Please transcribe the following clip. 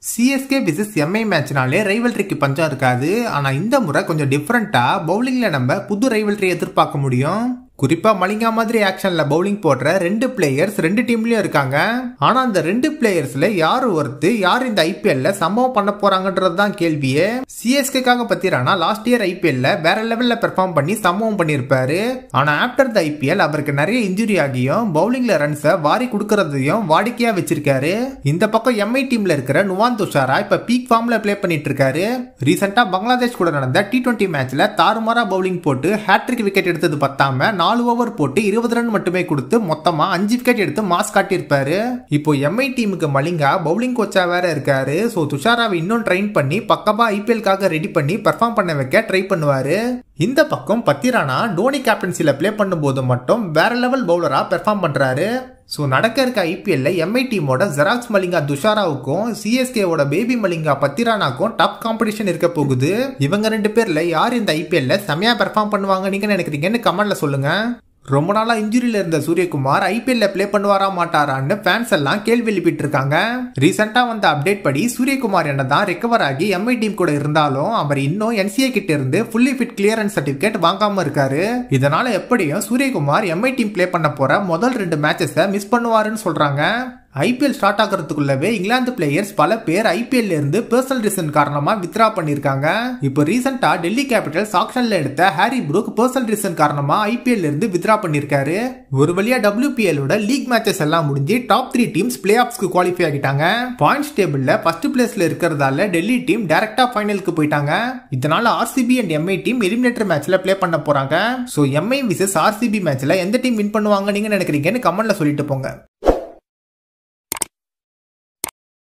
CSK versus MI மேட்ச்னாலே ரைவல்ட்ரிக்கு பஞ்சம் இருக்காது ஆனா இந்த முறை கொஞ்சம் டிஃப்ரெண்டா பவுலிங்ல நம்ம புது ரைவல்ட்ரி எதிர்பார்க்க முடியும் குறிப்பா மலிங்கா மாதிரி ஆக்ஷன்ல பவுலிங் போடுற ரெண்டு பிளேயர்ஸ் ரெண்டு டீம்லயும் இருக்காங்க ஆனா அந்த ரெண்டு பிளேயர்ஸ்ல யாரு ஒருத்து யார் இந்த ஐபிஎல்ல சம்பவம் பண்ண போறாங்கன்றது தான் கேள்வியே சிஎஸ்கேக்காக பத்திரானா லாஸ்ட் இயர் ஐபிஎல்ல வேற லெவல்ல பெர்ஃபார்ம் பண்ணி சம்பவம் பண்ணியிருப்பாரு ஆனா ஆப்டர் த ஐபிஎல் அவருக்கு நிறைய இன்ஜுரி ஆகியும் பவுலிங்ல ரன்ஸை வாரி கொடுக்கறதையும் வாடிக்கையா வச்சிருக்காரு இந்த பக்கம் எம்ஐ டீம்ல இருக்கிற நுவான் துஷாரா இப்ப பீக் ஃபார்ம்ல பிளே பண்ணிட்டு இருக்காரு ரீசெண்டா பங்களாதேஷ் கூட நடந்த டி டுவெண்ட்டி மேட்ச்ல தாறுமாறா பவுலிங் போட்டு ஹேட்ரிக் விக்கெட் எடுத்தது பத்தாம நாலு ஓவர் போட்டு இருபது ரன் மட்டுமே கொடுத்து மொத்தமா அஞ்சு விக்கெட் எடுத்து மாஸ் காட்டியிருப்பாரு இப்போ எம்ஐ டீமுக்கு மலிங்கா பவுலிங் கோச்சா வேற இருக்காரு ஸோ துஷாராவை இன்னும் ட்ரெயின் பண்ணி பக்கமா ஐபிஎல்காக ரெடி பண்ணி பெர்ஃபார்ம் பண்ண வைக்க ட்ரை பண்ணுவாரு இந்த பக்கம் பத்திரானா டோனி கேப்டன்சில பிளே பண்ணும்போது மட்டும் வேற லெவல் பவுலரா பெர்ஃபார்ம் பண்றாரு ஸோ நடக்க இருக்க ஐபிஎல்ல எம்ஐ டீமோட ஜெராக்ஸ் மலிங்கா துஷாராவுக்கும் சிஎஸ்கேவோட பேபி மலிங்கா பத்திரானாக்கும் டப் காம்படிஷன் இருக்க போகுது இவங்க ரெண்டு பேர்ல யார் இந்த ஐபிஎல்ல செமையா பெர்ஃபார்ம் பண்ணுவாங்க நீங்க நினைக்கிறீங்கன்னு கமெண்ட்ல சொல்லுங்க ரொம்ப நாளா இன்ஜுரியில இருந்த சூரியகுமார் ஐபிஎல்ல பிளே பண்ணுவாரா மாட்டாரான்னு ஃபேன்ஸ் எல்லாம் கேள்வி எழுப்பிட்டு இருக்காங்க ரீசெண்டா வந்த அப்டேட் படி சூரியகுமார் என்னதான் ரெக்கவர் ஆகி எம்ஐ டீம் கூட இருந்தாலும் அவர் இன்னும் என்சிஏ கிட்ட இருந்து ஃபுல்லி ஃபிட் கிளியரன்ஸ் சர்டிபிகேட் வாங்காம இருக்காரு இதனால எப்படியும் சூரியகுமார் எம்ஐ டீம் பிளே பண்ண போற முதல் ரெண்டு மேட்சஸை மிஸ் பண்ணுவாருன்னு சொல்றாங்க ஐபிஎல் ஸ்டார்ட் ஆகிறதுக்குள்ளவே இங்கிலாந்து பிளேயர்ஸ் பல பேர் ஐபிஎல் இருந்து பர்சனல் ரீசன் காரணமா வித்ரா பண்ணிருக்காங்க இப்போ ரீசெண்டா டெல்லி கேபிட்டல்ஸ் ஆக்ஷன்ல எடுத்த ஹாரி புரூக் பர்சனல் ரீசன் காரணமா ஐபிஎல் இருந்து வித்ரா பண்ணிருக்காரு ஒரு வழியா WPL ஓட லீக் மேட்சஸ் எல்லாம் முடிஞ்சு டாப் த்ரீ டீம்ஸ் பிளே ஆஃப்ஸ்க்கு குவாலிஃபை ஆகிட்டாங்க பாயிண்ட்ஸ் டேபிள்ல ஃபர்ஸ்ட் பிளேஸ்ல இருக்கிறதால டெல்லி டீம் டைரக்டா ஃபைனலுக்கு போயிட்டாங்க இதனால RCB and MI team eliminator மேட்ச்ல பிளே பண்ண போறாங்க ஸோ எம்ஐ விசஸ் ஆர்சிபி மேட்ச்ல எந்த டீம் வின் பண்ணுவாங்க நீங்க நினைக்கிறீங்கன்னு கமெண்ட்ல சொல்லிட்டு போங்க